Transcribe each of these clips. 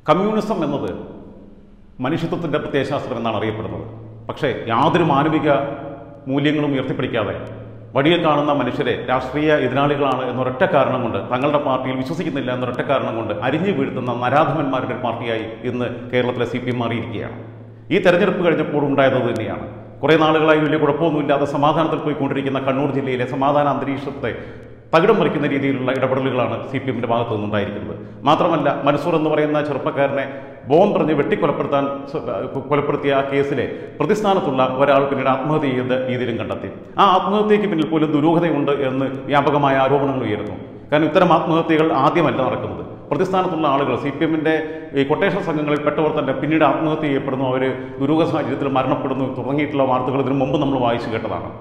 communism എന്നത് മനുഷ്യത്വത്തിൻ്റെ പ്രത്യയശാസ്ത്രം എന്നാണ് അറിയപ്പെടുന്നത് പക്ഷേ യാതൊരു മാനവിക മൂല്യങ്ങളും ഉയർത്തിപ്പിടിക്കാതെ വഴിയിൽ കാണുന്ന മനുഷ്യരെ രാഷ്ട്രീയ എതിരാളികളാണ് എന്നൊരൊറ്റ കാരണം കൊണ്ട് തങ്ങളുടെ പാർട്ടിയിൽ വിശ്വസിക്കുന്നില്ല എന്നൊരൊറ്റ കാരണം കൊണ്ട് അരിഞ്ഞു വീഴ്ത്തുന്ന നരാധമന്മാരുടെ ഒരു പാർട്ടിയായി ഇന്ന് കേരളത്തിലെ സി പി എം മാറിയിരിക്കുകയാണ് ഈ തെരഞ്ഞെടുപ്പ് കഴിഞ്ഞപ്പോൾ ഉണ്ടായത് തന്നെയാണ് കുറേ നാളുകളായി വലിയ കുഴപ്പമൊന്നുമില്ലാതെ സമാധാനത്തിൽ പോയിക്കൊണ്ടിരിക്കുന്ന കണ്ണൂർ ജില്ലയിലെ സമാധാന അന്തരീക്ഷത്തെ തകിടം മറിക്കുന്ന രീതിയിലുള്ള ഇടപെടലുകളാണ് സി പി എമ്മിൻ്റെ ഭാഗത്തു നിന്നുണ്ടായിരിക്കുന്നത് മാത്രമല്ല മൻസൂർ എന്ന് പറയുന്ന ചെറുപ്പക്കാരനെ ബോംബ് പറഞ്ഞ് വെട്ടിക്കൊലപ്പെടുത്താൻ സ- കൊലപ്പെടുത്തിയ ആ കേസിലെ പ്രതിസ്ഥാനത്തുള്ള ഒരാൾ പിന്നീട് ആത്മഹത്യ ചെയ്ത രീതിയിലും കണ്ടെത്തി ആ ആത്മഹത്യയ്ക്ക് പിന്നിൽ പോലും ദുരൂഹതയുണ്ട് എന്ന് വ്യാപകമായ ആരോപണങ്ങൾ ഉയരുന്നു കാരണം ഇത്തരം ആത്മഹത്യകൾ ആദ്യമല്ല നടക്കുന്നത് പ്രതിസ്ഥാനത്തുള്ള ആളുകൾ സി പി എമ്മിൻ്റെ ഈ കൊട്ടേഷൻ സംഘങ്ങളിൽ പെട്ടവർ തന്നെ പിന്നീട് ആത്മഹത്യ ചെയ്യപ്പെടുന്നു അവർ ദുരൂഹ സാഹചര്യത്തിൽ മരണപ്പെടുന്നു തുടങ്ങിയിട്ടുള്ള വാർത്തകൾ ഇതിനു മുമ്പ് നമ്മൾ വായിച്ചു കേട്ടതാണ്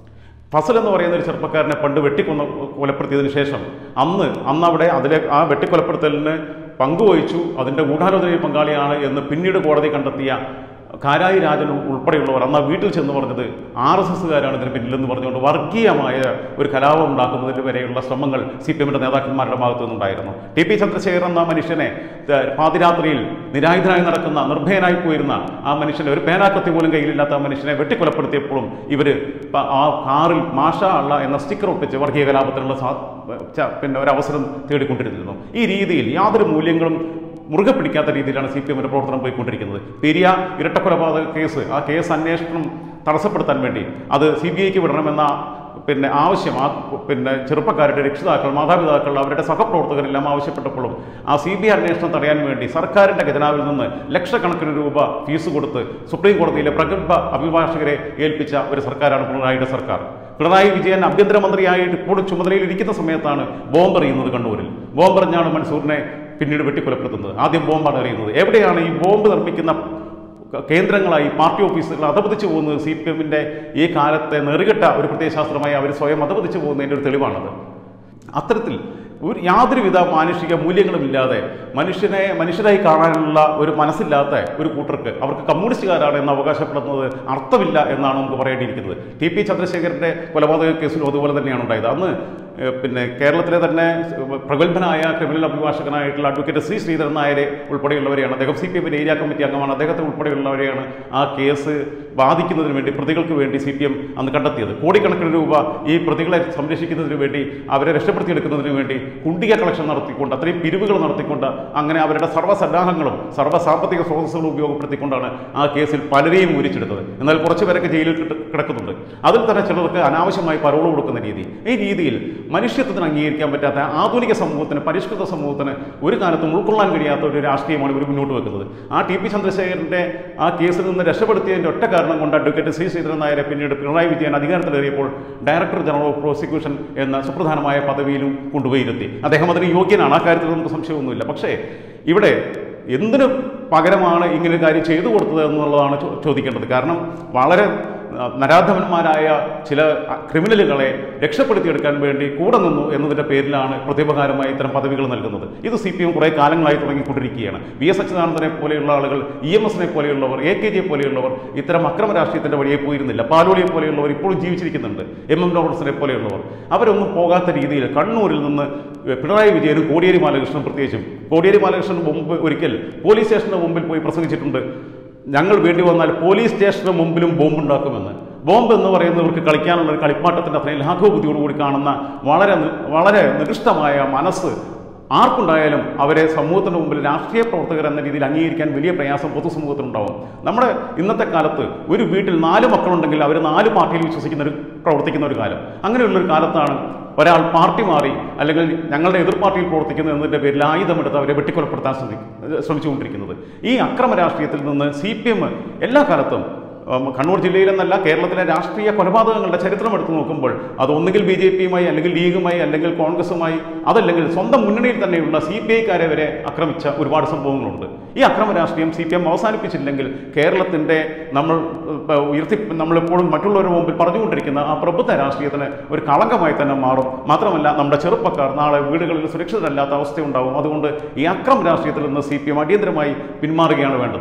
ഫസൽ എന്ന് പറയുന്ന ഒരു ചെറുപ്പക്കാരനെ പണ്ട് വെട്ടിക്കൊന്ന കൊലപ്പെടുത്തിയതിനു ശേഷം അന്ന് അന്ന് അവിടെ അതിലെ ആ വെട്ടിക്കൊലപ്പെടുത്തലിന് പങ്കുവഹിച്ചു അതിൻ്റെ ഗൂഢാലോചനയിൽ പങ്കാളിയാണ് എന്ന് പിന്നീട് കോടതി കണ്ടെത്തിയ കാരായി രാജൻ ഉൾപ്പെടെയുള്ളവർ അന്ന് ആ വീട്ടിൽ ചെന്ന് പറഞ്ഞത് ആർ എസ് എസ്സുകാരാണ് ഇതിന് പിന്നിലെന്ന് പറഞ്ഞുകൊണ്ട് വർഗീയമായ ഒരു കലാപം ഉണ്ടാക്കുന്നതിന് വരെയുള്ള ശ്രമങ്ങൾ സി പി എമ്മിൻ്റെ നേതാക്കന്മാരുടെ ഭാഗത്തു നിന്നുണ്ടായിരുന്നു ടി പി ചന്ദ്രശേഖരൻ എന്ന മനുഷ്യനെ ഏഹ്, പാതിരാത്രിയിൽ നിരായുധനായി നടക്കുന്ന നിർഭയനായി പോയിരുന്ന ആ മനുഷ്യനെ ഒരു പേനാക്കത്തി പോലും കയ്യിലില്ലാത്ത ആ മനുഷ്യനെ വെട്ടിക്കൊലപ്പെടുത്തിയപ്പോഴും ഇവർ ആ കാറിൽ മാഷ അള്ള എന്ന സ്റ്റിക്കർ ഒട്ടിച്ച് വർഗീയ കലാപത്തിനുള്ള സാ ച- പിന്നെ ഒരു അവസരം തേടിക്കൊണ്ടിരുന്നു ഈ രീതിയിൽ യാതൊരു മൂല്യങ്ങളും മുറുകെ പിടിക്കാത്ത രീതിയിലാണ് സി പി എമ്മിൻ്റെ പ്രവർത്തനം പോയിക്കൊണ്ടിരിക്കുന്നത് പെരിയ ഇരട്ടക്കൊലപാതക കേസ് ആ കേസ് അന്വേഷണം തടസ്സപ്പെടുത്താൻ വേണ്ടി അത് സി ബി ഐക്ക് വിടണമെന്ന പിന്നെ ആവശ്യം ആ പിന്നെ ചെറുപ്പക്കാരുടെ രക്ഷിതാക്കൾ മാതാപിതാക്കൾ അവരുടെ സഹപ്രവർത്തകരെല്ലാം ആവശ്യപ്പെട്ടപ്പോഴും ആ സി ബി ഐ അന്വേഷണം തടയാൻ വേണ്ടി സർക്കാരിൻ്റെ ഖജനാവിൽ നിന്ന് ലക്ഷക്കണക്കിന് രൂപ ഫീസ് കൊടുത്ത് സുപ്രീം കോടതിയിലെ പ്രഗത്ഭ അഭിഭാഷകരെ ഏൽപ്പിച്ച ഒരു സർക്കാരാണ് പിണറായിയുടെ സർക്കാർ പിണറായി വിജയൻ ആഭ്യന്തരമന്ത്രിയായിട്ട് ഇപ്പോഴും ചുമതലയിൽ ഇരിക്കുന്ന സമയത്താണ് ബോംബ് എറിയുന്നത് കണ്ണൂരിൽ ബോംബ് എറിഞ്ഞാണ് മൻസൂറിനെ പിന്നീട് വെട്ടിക്കൊലപ്പെടുത്തുന്നത് ആദ്യം ബോംബാണ് എറിയുന്നത് എവിടെയാണ് ഈ ബോംബ് നിർമ്മിക്കുന്ന കേന്ദ്രങ്ങളായി പാർട്ടി ഓഫീസുകൾ അധപതിച്ചു പോകുന്നത് സി പി എമ്മിൻ്റെ ഈ കാലത്തെ നെറുകെട്ട ഒരു പ്രത്യയശാസ്ത്രമായി അവർ സ്വയം അധപതിച്ചു പോകുന്നതിൻ്റെ ഒരു തെളിവാണത് അത്തരത്തിൽ ഒരു യാതൊരുവിധ മാനുഷിക മൂല്യങ്ങളും ഇല്ലാതെ മനുഷ്യനെ മനുഷ്യരായി കാണാനുള്ള ഒരു മനസ്സില്ലാത്ത ഒരു കൂട്ടർക്ക് അവർക്ക് കമ്മ്യൂണിസ്റ്റുകാരാണ് എന്ന് അവകാശപ്പെടുന്നത് അർത്ഥമില്ല എന്നാണ് നമുക്ക് പറയേണ്ടിയിരിക്കുന്നത് ടി പി ചന്ദ്രശേഖരൻ്റെ കൊലപാതക കേസിലും അതുപോലെ തന്നെയാണ് ഉണ്ടായത് അന്ന് ഏഹ്, പിന്നെ കേരളത്തിലെ തന്നെ പ്രഗത്ഭനായ ക്രിമിനൽ അഭിഭാഷകനായിട്ടുള്ള അഡ്വക്കേറ്റ് ശ്രീ ശ്രീധരൻ നായരെ ഉൾപ്പെടെയുള്ളവരെയാണ് അദ്ദേഹം സി പി എമ്മിൻ്റെ ഏരിയ കമ്മിറ്റി അംഗമാണ് അദ്ദേഹത്തെ ഉൾപ്പെടെയുള്ളവരെയാണ് ആ കേസ് ബാധിക്കുന്നതിന് വേണ്ടി പ്രതികൾക്ക് വേണ്ടി സി പി എം അന്ന് കണ്ടെത്തിയത് കോടിക്കണക്കിന് രൂപ ഈ പ്രതികളെ സംരക്ഷിക്കുന്നതിന് വേണ്ടി അവരെ രക്ഷപ്പെടുത്തിയെടുക്കുന്നതിന് വേണ്ടി കുണ്ടിക കളക്ഷൻ നടത്തിക്കൊണ്ട് അത്രയും പിരിവുകൾ നടത്തിക്കൊണ്ട് അങ്ങനെ അവരുടെ സർവ്വസന്നാഹങ്ങളും സർവ്വ സാമ്പത്തിക സ്രോതസ്സുകളും ഉപയോഗപ്പെടുത്തിക്കൊണ്ടാണ് ആ കേസിൽ പലരെയും ഊരിച്ചെടുത്തത് എന്നാൽ കുറച്ച് പേരൊക്കെ ജയിലിൽ കിട- കിടക്കുന്നുണ്ട് അതിൽ തന്നെ ചിലർക്ക് അനാവശ്യമായി പരോൾ കൊടുക്കുന്ന രീതി ഈ രീതിയിൽ മനുഷ്യത്വത്തിന് അംഗീകരിക്കാൻ പറ്റാത്ത ആധുനിക സമൂഹത്തിന് പരിഷ്കൃത സമൂഹത്തിന് ഒരു കാലത്തും ഉൾക്കൊള്ളാൻ കഴിയാത്ത ഒരു രാഷ്ട്രീയമാണ് ഇവർ മുന്നോട്ട് വെക്കുന്നത് ആ ടി പി ചന്ദ്രശേഖരൻ്റെ ആ കേസിൽ നിന്ന് രക്ഷപ്പെടുത്തിയതിൻ്റെ ഒറ്റ കാരണം കൊണ്ട് അഡ്വക്കേറ്റ് ശ്രീ ശ്രീധരൻ നായരെ പിന്നീട് പിണറായി വിജയൻ അധികാരത്തിലേറിയപ്പോൾ ഡയറക്ടർ ജനറൽ ഓഫ് പ്രോസിക്യൂഷൻ എന്ന സുപ്രധാനമായ പദവിയിലും കൊണ്ടുപോയിരുത്തി അദ്ദേഹം അതിന് യോഗ്യനാണ് ആ കാര്യത്തിൽ നമുക്ക് സംശയമൊന്നുമില്ല പക്ഷേ ഇവിടെ എന്തിനു പകരമാണ് ഇങ്ങനെ ഒരു കാര്യം ചെയ്തു കൊടുത്തത് എന്നുള്ളതാണ് ചോ- ചോദിക്കേണ്ടത് കാരണം വളരെ ആ, നരാധമന്മാരായ ചില അ, ക്രിമിനലുകളെ രക്ഷപ്പെടുത്തിയെടുക്കാൻ വേണ്ടി കൂടെ നിന്നു എന്നതിൻ്റെ പേരിലാണ് പ്രതിപകാരമായി ഇത്തരം പദവികൾ നൽകുന്നത് ഇത് സി പി എം കുറേ കാലങ്ങളായി തുടങ്ങിക്കൊണ്ടിരിക്കുകയാണ് വി എസ് അച്യുതാനന്ദനെ പോലെയുള്ള ആളുകൾ ഇ എം എസിനെ പോലെയുള്ളവർ എ കെ ജിയെ പോലെയുള്ളവർ ഇത്തരം അക്രമ രാഷ്ട്രീയത്തിൻ്റെ വഴിയെ പോയിരുന്നില്ല പാലോളിയെ പോലെയുള്ളവർ ഇപ്പോഴും ജീവിച്ചിരിക്കുന്നുണ്ട് എം എം ലോറൻസിനെ പോലെയുള്ളവർ അവരൊന്നും പോകാത്ത രീതിയിൽ കണ്ണൂരിൽ നിന്ന് പിണറായി വിജയനും കോടിയേരി ബാലകൃഷ്ണൻ പ്രത്യേകിച്ചും കോടിയേരി ബാലകൃഷ്ണൻ മുമ്പ് ഒരിക്കൽ പോലീസ് സ്റ്റേഷന് മുമ്പിൽ പോയി പ്രസംഗിച്ചിട്ടുണ്ട് ഞങ്ങൾ വേണ്ടി വന്നാൽ പോലീസ് സ്റ്റേഷന് മുമ്പിലും ബോംബുണ്ടാക്കുമെന്ന് ബോംബ് എന്ന് പറയുന്നവർക്ക് കളിക്കാനുള്ള ഒരു കളിപ്പാട്ടത്തിൻ്റെ അത്രയും ലാഘവബുദ്ധിയോടുകൂടി കാണുന്ന വളരെ നി- വളരെ നികൃഷ്ടമായ മനസ്സ് ആർക്കുണ്ടായാലും അവരെ സമൂഹത്തിന് മുമ്പിൽ രാഷ്ട്രീയ പ്രവർത്തകർ എന്ന രീതിയിൽ അംഗീകരിക്കാൻ വലിയ പ്രയാസം പൊതുസമൂഹത്തിനുണ്ടാവും നമ്മുടെ ഇന്നത്തെ കാലത്ത് ഒരു വീട്ടിൽ നാല് മക്കളുണ്ടെങ്കിൽ അവർ നാല് പാർട്ടിയിൽ വിശ്വസിക്കുന്ന ഒരു പ്രവർത്തിക്കുന്ന ഒരു കാലം അങ്ങനെയുള്ളൊരു കാലത്താണ് ഒരാൾ പാർട്ടി മാറി അല്ലെങ്കിൽ ഞങ്ങളുടെ എതിർ പാർട്ടിയിൽ പ്രവർത്തിക്കുന്നു എന്നതിൻ്റെ പേരിൽ ആയുധമെടുത്ത് അവരെ വെട്ടിക്കൊലപ്പെടുത്താൻ ശ്രമി ശ്രമിച്ചുകൊണ്ടിരിക്കുന്നത് ഈ അക്രമ രാഷ്ട്രീയത്തിൽ നിന്ന് സി പി എം എല്ലാ കാലത്തും ഉം, കണ്ണൂർ ജില്ലയിലെന്നല്ല കേരളത്തിലെ രാഷ്ട്രീയ കൊലപാതകങ്ങളുടെ ചരിത്രം എടുത്തു നോക്കുമ്പോൾ അത് ഒന്നുകിൽ ബി ജെ പിയുമായി അല്ലെങ്കിൽ ലീഗുമായി അല്ലെങ്കിൽ കോൺഗ്രസുമായി അതല്ലെങ്കിൽ സ്വന്തം മുന്നണിയിൽ തന്നെയുള്ള സി പി ഐക്കാരെ വരെ ആക്രമിച്ച ഒരുപാട് സംഭവങ്ങളുണ്ട് ഈ അക്രമ രാഷ്ട്രീയം സി പി എം അവസാനിപ്പിച്ചില്ലെങ്കിൽ കേരളത്തിൻ്റെ നമ്മൾ ഇപ്പ ഉയർത്തി നമ്മളെപ്പോഴും മറ്റുള്ളവരുടെ മുമ്പിൽ പറഞ്ഞുകൊണ്ടിരിക്കുന്ന ആ പ്രബുദ്ധ രാഷ്ട്രീയത്തിന് ഒരു കളങ്കമായി തന്നെ മാറും മാത്രമല്ല നമ്മുടെ ചെറുപ്പക്കാർ നാളെ വീടുകളിൽ സുരക്ഷിതരല്ലാത്ത അവസ്ഥയുണ്ടാവും അതുകൊണ്ട് ഈ അക്രമ രാഷ്ട്രീയത്തിൽ നിന്ന് സി പി എം അടിയന്തരമായി പിന്മാറുകയാണ് വേണ്ടത്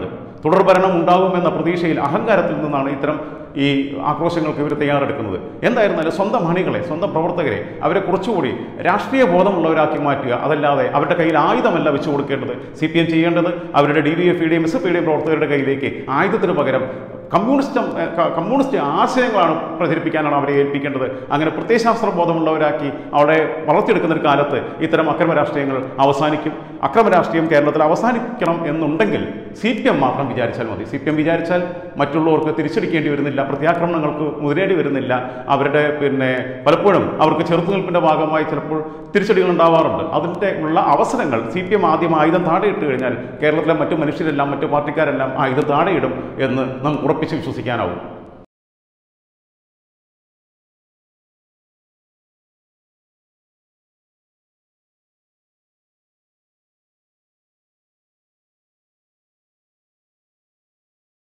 തുടർ ഭരണം ഉണ്ടാകുമെന്ന പ്രതീക്ഷയിൽ അഹങ്കാരത്തിൽ നിന്നാണ് ഇത്തരം ഈ ആക്രോശങ്ങൾക്ക് ഇവർ തയ്യാറെടുക്കുന്നത് എന്തായിരുന്നാലും സ്വന്തം അണികളെ സ്വന്തം പ്രവർത്തകരെ അവരെ കുറച്ചുകൂടി രാഷ്ട്രീയ ബോധമുള്ളവരാക്കി മാറ്റുക അതല്ലാതെ അവരുടെ കയ്യിൽ ആയുധമല്ല വെച്ചു കൊടുക്കേണ്ടത് സി പി എം ചെയ്യേണ്ടത് അവരുടെ ഡി വി എഫിയുടെയും എസ് എഫ് ഐയുടെയും പ്രവർത്തകരുടെ കയ്യിലേക്ക് ആയുധത്തിന് പകരം കമ്മ്യൂണിസ്റ്റ് കമ്മ്യൂണിസ്റ്റ് ആശയങ്ങളാണ് പ്രചരിപ്പിക്കാനാണ് അവരെ ഏൽപ്പിക്കേണ്ടത് അങ്ങനെ പ്രത്യയശാസ്ത്ര ബോധമുള്ളവരാക്കി അവിടെ വളർത്തിയെടുക്കുന്ന ഒരു കാലത്ത് ഇത്തരം അക്രമ രാഷ്ട്രീയങ്ങൾ അവസാനിക്കും അക്രമ രാഷ്ട്രീയം കേരളത്തിൽ അവസാനിക്കണം എന്നുണ്ടെങ്കിൽ സി പി എം മാത്രം വിചാരിച്ചാൽ മതി സി പി എം വിചാരിച്ചാൽ മറ്റുള്ളവർക്ക് തിരിച്ചടിക്കേണ്ടി വരുന്നില്ല പ്രത്യാക്രമണങ്ങൾക്ക് മുതിരേണ്ടി വരുന്നില്ല അവരുടെ പിന്നെ പലപ്പോഴും അവർക്ക് ചെറുത്തുനിൽപ്പിൻ്റെ ഭാഗമായി ചിലപ്പോൾ തിരിച്ചടികൾ ഉണ്ടാവാറുണ്ട് അതിൻ്റെ ഉള്ള അവസരങ്ങൾ സി പി എം ആദ്യം ആയുധം താഴെയിട്ട് കഴിഞ്ഞാൽ കേരളത്തിലെ മറ്റു മനുഷ്യരെല്ലാം മറ്റു പാർട്ടിക്കാരെല്ലാം ആയുധം താഴെയിടും എന്ന് നമുക്ക് ഉറപ്പിച്ച് വിശ്വസിക്കാനാവും